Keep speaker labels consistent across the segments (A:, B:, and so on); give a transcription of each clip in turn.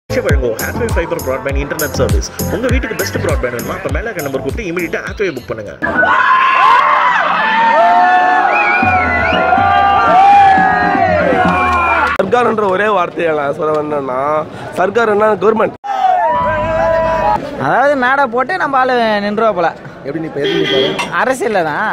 A: நிச்சயம் வழங்கும் Hathway fibre broadband internet service உங்க வீட்டுக்கு பெஸ்ட் ப்ராட்பேண்ட் வேணுமா அப்ப மேல இருக்க நம்பர் கூப்பிட்டு இமீடியட்டா ஹாத்வே புக் பண்ணுங்க
B: சர்க்கார்ன்ற ஒரே வார்த்தையை நான் சொல்ல வந்தேன்னா சர்க்கார் என்ன கவர்மெண்ட்
C: அதாவது மேடை போட்டு நம்ம ஆளு நின்றுவா போல
B: எப்படி நீ பேசி
C: அரசியல்ல தான்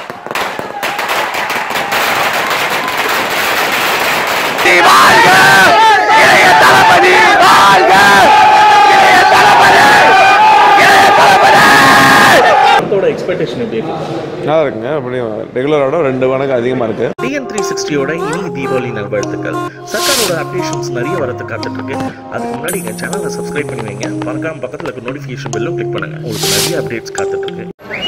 A: அதோட எக்ஸ்பெக்டேஷன் எப்படி இருக்கு
D: நல்லா இருக்குங்க அப்படி ரெகுலரோட ரெண்டு மடங்கு அதிகமாக இருக்குது
A: டிஎன் த்ரீ சிக்ஸ்டியோட இனி தீபாவளி நல்வாழ்த்துக்கள் சர்க்காரோட அப்டேஷன்ஸ் நிறைய வரது காத்துட்டு இருக்கு அதுக்கு முன்னாடி எங்க சேனலை சப்ஸ்கிரைப் பண்ணி வைங்க மறக்காம பக்கத்துல இருக்க நோட்டிஃபிகேஷன் பெல்லும் கிளிக் பண்ணுங்க உங்களுக்கு நிறைய அப்டேட்ஸ் காத்துட்டு இருக்கு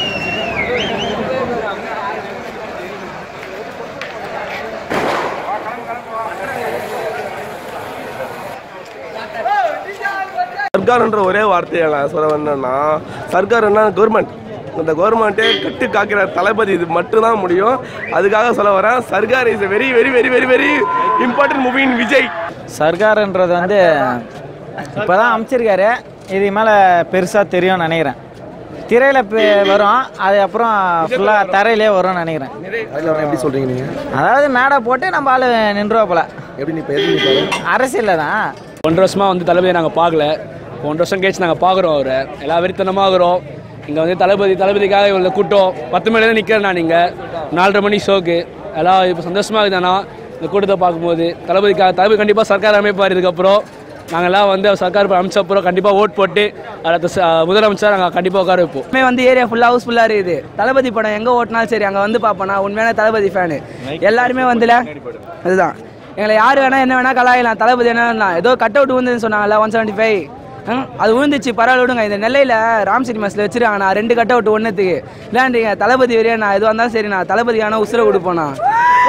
B: சர்க்கார்ன்ற ஒரே வார்த்தையை நான் சொல்ல வந்தேன்னா சர்க்கார் என்ன கவர்மெண்ட் இந்த கவர்மெண்ட்டே கட்டு காக்கிற தளபதி இது மட்டும்தான் முடியும் அதுக்காக சொல்ல வரேன் Sarkar is very very very very very important movie in Vijay
C: சர்க்காருன்றது வந்து இப்போதான் அமைச்சிருக்காரு இது மேலே பெருசாக தெரியும்னு நினைக்கிறேன் திரையில் வரும் அது அப்புறம் ஃபுல்லாக தரையிலே வரும்னு நினைக்கிறேன்
B: எப்படி சொல்றீங்க நீங்க
C: அதாவது மேடை போட்டு நம்ம ஆளு நின்றுவா போல
B: எப்படி நீ பேசி
C: அரசியல்ல தான்
E: ஒன்றரை வருஷமாக வந்து தளபதியை நாங்கள் பார்க்கல ஒன்றரை வருஷம் கழிச்சு நாங்கள் பார்க்குறோம் அவரை எல்லா வெறித்தனமாகறோம் இங்கே வந்து தளபதி தளபதிக்காக இவ்வளோ கூட்டம் பத்து மணிலேருந்து நிற்கிறேன் நான் இங்கே நாலரை மணி ஷோக்கு எல்லாம் இப்போ சந்தோஷமாக இருக்குதானா இந்த கூட்டத்தை பார்க்கும்போது தளபதிக்காக தளபதி கண்டிப்பாக சர்க்கார் அமைப்பார் இதுக்கப்புறம் நாங்கள்லாம் வந்து அவர் சர்க்கார் அமைச்ச அப்புறம் கண்டிப்பாக ஓட் போட்டு அடுத்த ச- முதலமைச்சர் நாங்கள் கண்டிப்பாக உட்கார வைப்போம்
F: எப்பவுமே வந்து ஏரியா ஃபுல்லாக ஹவுஸ்ஃபுல்லாக இருக்குது தளபதி படம் எங்கே ஓட்டினாலும் சரி அங்கே வந்து பார்ப்போம் நான் உண்மையான தளபதி ஃபேனு எல்லாருமே வந்துல அதுதான் எங்களை யார் வேணா என்ன வேணா கலாயலாம் தளபதி என்ன வேணா ஏதோ கட் அவுட் விழுந்துன்னு சொன்னாங்கல்ல ஒன் செவன்ட்டி ஃபைவ் அது விழுந்துச்சு பரவாயில்ல விடுங்க இந்த நெல்லையில் ராம் சினிமாஸில் வச்சிருக்காங்க நான் ரெண்டு கட் அவுட் ஒன்றுத்துக்கு இல்லாண்டீங்க தளபதி வரையா நான் எதுவாக இருந்தாலும் சரி நான் தளபதி ஆனால் உசுரை கொடுப்போம் நான்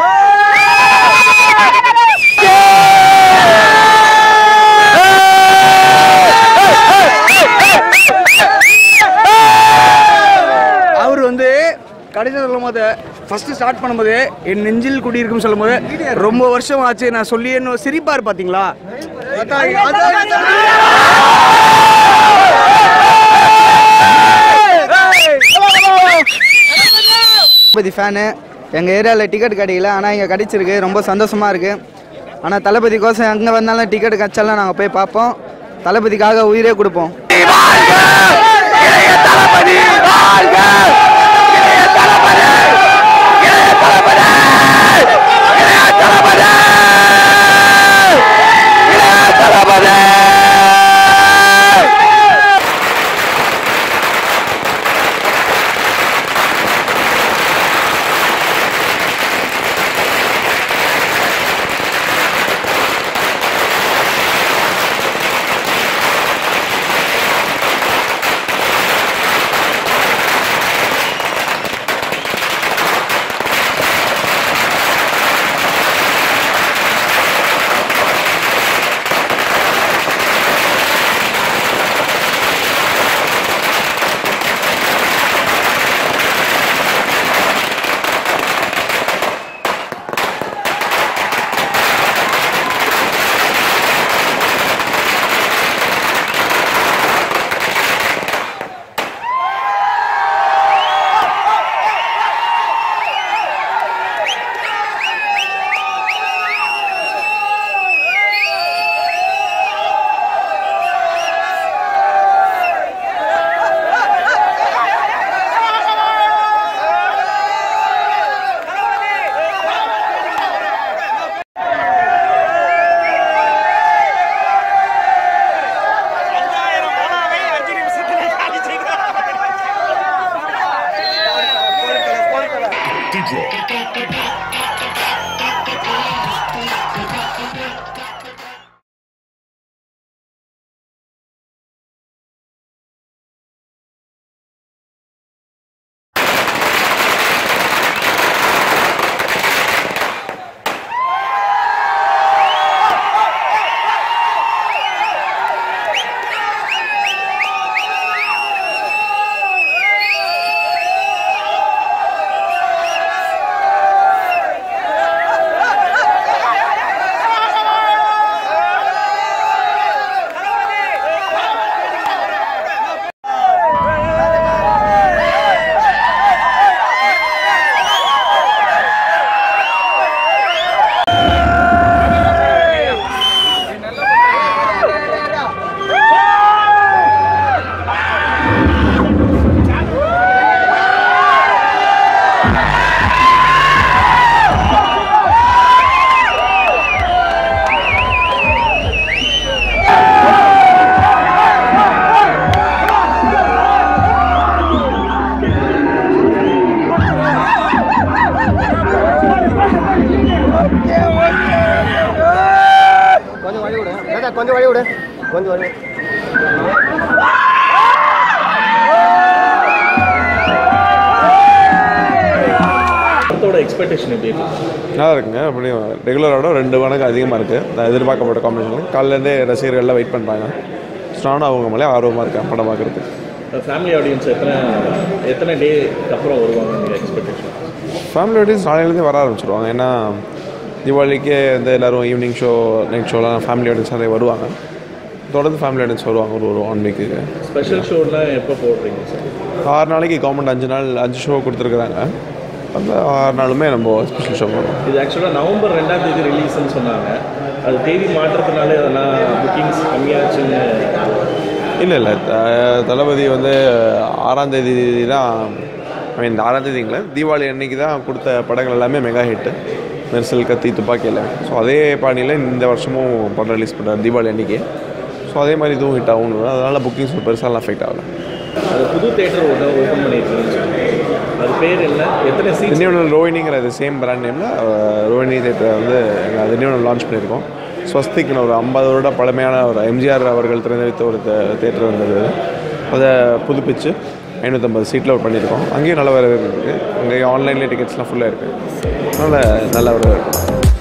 G: அவர் வந்து கடைசி சொல்லும் போது ஃபர்ஸ்ட் ஸ்டார்ட் பண்ணும்போது என் நெஞ்சில் குடியிருக்கும் சொல்லும் போது ரொம்ப வருஷம் ஆச்சு நான் சொல்லி என்ன சிரிப்பார் பாத்தீங்களா அதான் அதான் தளபதி ஃபேனு எங்கள் ஏரியாவில் டிக்கெட் கிடைக்கல ஆனால் இங்கே கிடைச்சிருக்கு ரொம்ப சந்தோஷமாக இருக்குது ஆனால் தளபதிக்கோசம் எங்கே வந்தாலும் டிக்கெட் கிடச்சாலும் நாங்கள் போய் பார்ப்போம் தளபதிக்காக உயிரே கொடுப்போம்
B: கொஞ்சம் வருங்க
A: படத்தோட எக்ஸ்பெக்டேஷன் எப்படி இருக்கு
D: நல்லா இருக்குங்க அப்படியும் ரெகுலரோட ரெண்டு மடங்கு அதிகமாக இருக்குது நான் எதிர்பார்க்கப்பட்ட காம்பினேஷன் காலையிலேருந்தே ரசிகர்கள்லாம் வெயிட் பண்ணுறாங்க ஸ்ட்ரானாக அவங்க மேலே ஆர்வமாக இருக்கேன் படம் பார்க்குறதுக்கு
A: ஃபேமிலி ஆடியன்ஸ் எத்தனை எத்தனை டேக்கு அப்புறம் வருவாங்க நீங்கள் எக்ஸ்பெக்டேஷன்
D: ஃபேமிலி ஆடியன்ஸ் நாளையிலேருந்தே வர ஆரம்பிச்சிருவாங்க ஏன்னா தீபாவளிக்கே வந்து எல்லோரும் ஈவினிங் ஷோ நைட் ஷோலாம் ஃபேமிலி ஆடியன்ஸ் நிறைய வருவாங்க தொடர்ந்து ஃபேமிலி ஆடியன்ஸ் வருவாங்க ஒரு ஒரு ஒன் வீக்குக்கு
A: ஸ்பெஷல் ஷோலாம் எப்போ போடுறீங்க சார்
D: ஆறு நாளைக்கு கவர்மெண்ட் அஞ்சு நாள் அஞ்சு ஷோ கொடுத்துருக்குறாங்க அந்த ஆறு நாளுமே நம்ம ஸ்பெஷல் ஷோ பண்ணுவோம்
A: இது ஆக்சுவலாக நவம்பர் ரெண்டாம் தேதி ரிலீஸ்னு சொன்னாங்க அது தேதி மாற்றத்தினால அதெல்லாம் புக்கிங்ஸ் கம்மியாச்சுன்னு
D: இல்லை இல்லை த- தளபதி வந்து ஆறாம் தேதி தான் ஐ மீன் ஆறாம் தேதிங்கள தீபாவளி அன்னைக்கு தான் கொடுத்த படங்கள் எல்லாமே மெகா ஹிட்டு மெர்சல் கத்தி துப்பாக்கியில் ஸோ அதே பாணியில் இந்த வருஷமும் படம் ரிலீஸ் பண்ணார் தீபாவளி அன்னைக்கு ஸோ அதே மாதிரி இதுவும் ஹிட் ஆகும் அதனால் புக்கிங்ஸ் பெருசாலாம் அஃபெக்ட் ஆகல
A: அது புது தேட்டர் ஒன்று ஓப்பன் பண்ணியிருக்கீங்கன்னு சொன்னீங்க அது பேர் என்ன எத்தனை சீட்ஸ்
D: திண்டிவனம் ரோஹினிங்கிற அது சேம் பிராண்ட் நேமில் ரோஹினி தேட்டரை வந்து எங்கள் திண்டிவனம் லான்ச் பண்ணியிருக்கோம் ஸ்வஸ்திக்னு ஒரு ஐம்பது வருட பழமையான ஒரு எம்ஜிஆர் அவர்கள் திறந்து வைத்த ஒரு தேட்டர் வந்தது அதை புதுப்பிச்சு ஐநூற்றம்பது சீட்டில் பண்ணியிருக்கோம் அங்கேயும் நல்ல வரவேற்பு இருக்குது அங்கேயும் ஆன்லைன்லேயே டிக்கெட்ஸ்லாம் ஃபுல்லாக இருக்குது அதனால் நல்ல வரவேற்பு